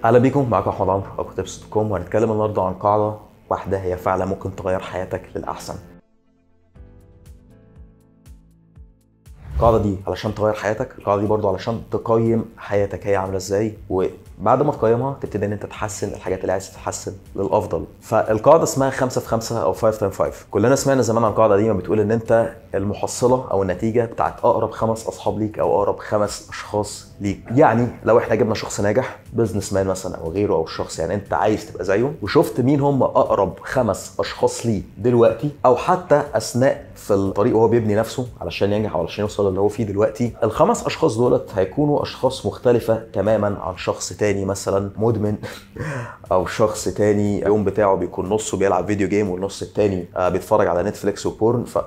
اهلا بيكم معاكم احمد عمرو او كتبس دوت كوم وهنتكلم النهارده عن قاعده واحده هي فعلا ممكن تغير حياتك للاحسن القاعده دي علشان تغير حياتك القاعده دي برضو علشان تقيم حياتك هي عامله ازاي وبعد ما تقيمها تبتدي ان انت تحسن الحاجات اللي عايز تتحسن للافضل فالقاعده اسمها 5 في 5 او 5 تايم 5 كلنا سمعنا زمان عن القاعده دي ما بتقول ان انت المحصله او النتيجه بتاعت اقرب خمس اصحاب ليك او اقرب خمس اشخاص ليك يعني لو احنا جبنا شخص ناجح بزنس مان مثلا او غيره او شخص يعني انت عايز تبقى زيه وشفت مين هم اقرب خمس اشخاص ليه دلوقتي او حتى اثناء في الطريق وهو بيبني نفسه علشان ينجح او علشان يوصل اللي هو فيه دلوقتي الخمس اشخاص دولت هيكونوا اشخاص مختلفه تماما عن شخص تاني مثلا مدمن او شخص تاني اليوم بتاعه بيكون نصه بيلعب فيديو جيم والنص التاني آه، بيتفرج على نتفليكس وبورن ف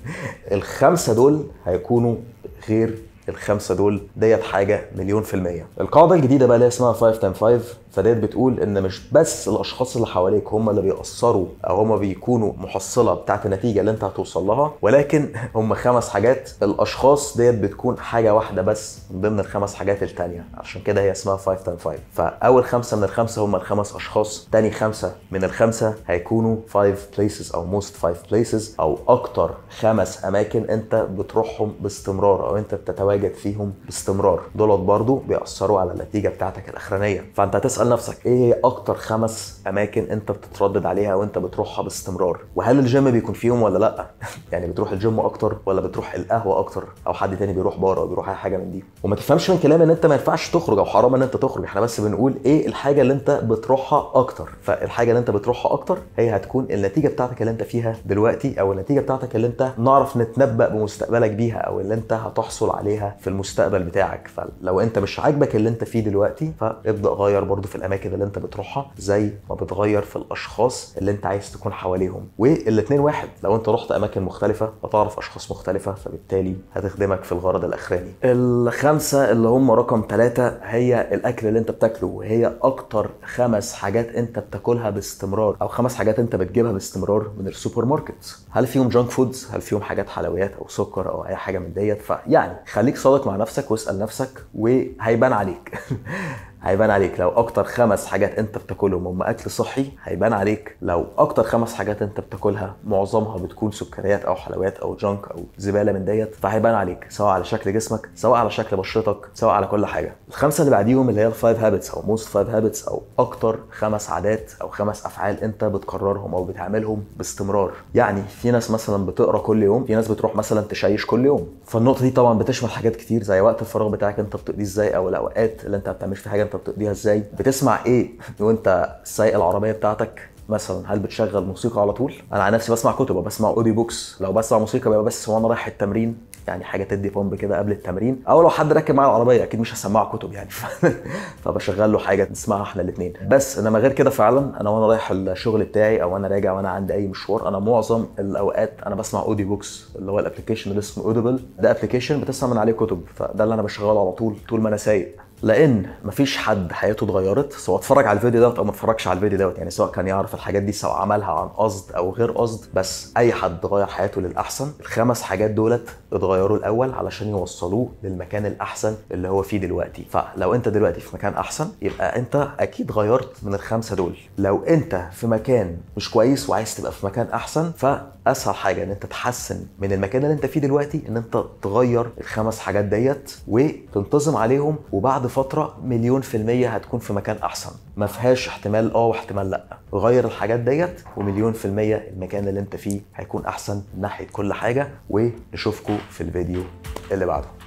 الخمسه دول هيكونوا غير الخمسه دول ديت حاجه مليون في الميه القاعده الجديده بقى اللي هي اسمها 5 تايم 5 فديت بتقول ان مش بس الاشخاص اللي حواليك هم اللي بيأثروا او هم بيكونوا محصله بتاعت النتيجه اللي انت هتوصل لها ولكن هم خمس حاجات الاشخاص ديت بتكون حاجه واحده بس من ضمن الخمس حاجات التانيه عشان كده هي اسمها 5 تايم 5 فاول خمسه من الخمسه هم الخمس اشخاص تاني خمسه من الخمسه هيكونوا 5 places او most 5 places او اكتر خمس اماكن انت بتروحهم باستمرار او انت بتتواجد فيهم باستمرار دولت برضو بيأثروا على النتيجه بتاعتك الاخرانيه فانت هتسال نفسك ايه هي اكتر خمس اماكن انت بتتردد عليها وانت بتروحها باستمرار وهل الجيم بيكون فيهم ولا لا يعني بتروح الجيم اكتر ولا بتروح القهوه اكتر او حد تاني بيروح بار او بيروح اي حاجه من دي وما تفهمش من كلامي ان انت ما ينفعش تخرج او حرام ان انت تخرج احنا بس بنقول ايه الحاجه اللي انت بتروحها اكتر فالحاجه اللي انت بتروحها اكتر هي هتكون النتيجه بتاعتك اللي انت فيها دلوقتي او النتيجه بتاعتك اللي انت نعرف نتنبأ بمستقبلك بيها او اللي انت هتحصل عليها في المستقبل بتاعك فلو انت مش عاجبك اللي انت فيه دلوقتي فابدا غير برضو في الاماكن اللي انت بتروحها زي ما بتغير في الاشخاص اللي انت عايز تكون حواليهم والاثنين واحد لو انت رحت اماكن مختلفه هتعرف اشخاص مختلفه فبالتالي هتخدمك في الغرض الاخراني الخمسه اللي هم رقم ثلاثة هي الاكل اللي انت بتاكله وهي اكتر خمس حاجات انت بتاكلها باستمرار او خمس حاجات انت بتجيبها باستمرار من السوبر ماركت هل فيهم جانك فودز هل فيهم حاجات حلويات او سكر او اي حاجه من ديت فيعني خليك صادق مع نفسك واسال نفسك وهيبان عليك هيبان عليك لو اكتر خمس حاجات انت بتاكلهم هم اكل صحي هيبان عليك لو اكتر خمس حاجات انت بتاكلها معظمها بتكون سكريات او حلويات او جانك او زباله من ديت فهيبان عليك سواء على شكل جسمك سواء على شكل بشرتك سواء على كل حاجه الخمسه اللي بعديهم اللي هي الفايف هابتس او موست فايف هابتس او اكتر خمس عادات او خمس افعال انت بتكررهم او بتعملهم باستمرار يعني في ناس مثلا بتقرا كل يوم في ناس بتروح مثلا تشيش كل يوم فالنقطه دي طبعا بتشمل حاجات كتير زي وقت الفراغ بتاعك انت بتقضيه ازاي او الاوقات اللي انت ما بتعملش فيها حاجه انت بتقضيها ازاي بتسمع ايه وانت سايق العربيه بتاعتك مثلا هل بتشغل موسيقى على طول انا على نفسي بسمع كتب بسمع اوديو بوكس لو بسمع موسيقى بيبقى بس وانا رايح التمرين يعني حاجه تدي بومب كده قبل التمرين او لو حد راكب معايا العربيه اكيد مش هسمعه كتب يعني ف... فبشغل له حاجه نسمعها احنا الاثنين بس انما غير كده فعلا انا وانا رايح الشغل بتاعي او انا راجع وانا عندي اي مشوار انا معظم الاوقات انا بسمع اوديو بوكس اللي هو الابلكيشن اللي اسمه اوديبل ده ابلكيشن بتسمع من عليه كتب فده اللي انا بشغله على طول طول ما انا سايق لان مفيش حد حياته اتغيرت سواء اتفرج على الفيديو دوت او ما اتفرجش على الفيديو دوت يعني سواء كان يعرف الحاجات دي سواء عملها عن قصد او غير قصد بس اي حد غير حياته للاحسن الخمس حاجات دولت اتغيروا الاول علشان يوصلوه للمكان الاحسن اللي هو فيه دلوقتي فلو انت دلوقتي في مكان احسن يبقى انت اكيد غيرت من الخمسه دول لو انت في مكان مش كويس وعايز تبقى في مكان احسن فاسهل حاجه ان انت تحسن من المكان اللي انت فيه دلوقتي ان انت تغير الخمس حاجات ديت وتنتظم عليهم وبعد فتره مليون في الميه هتكون في مكان احسن ما فيهاش احتمال اه واحتمال لا غير الحاجات ديت ومليون في الميه المكان اللي انت فيه هيكون احسن من ناحيه كل حاجه ونشوفكم في الفيديو اللي بعده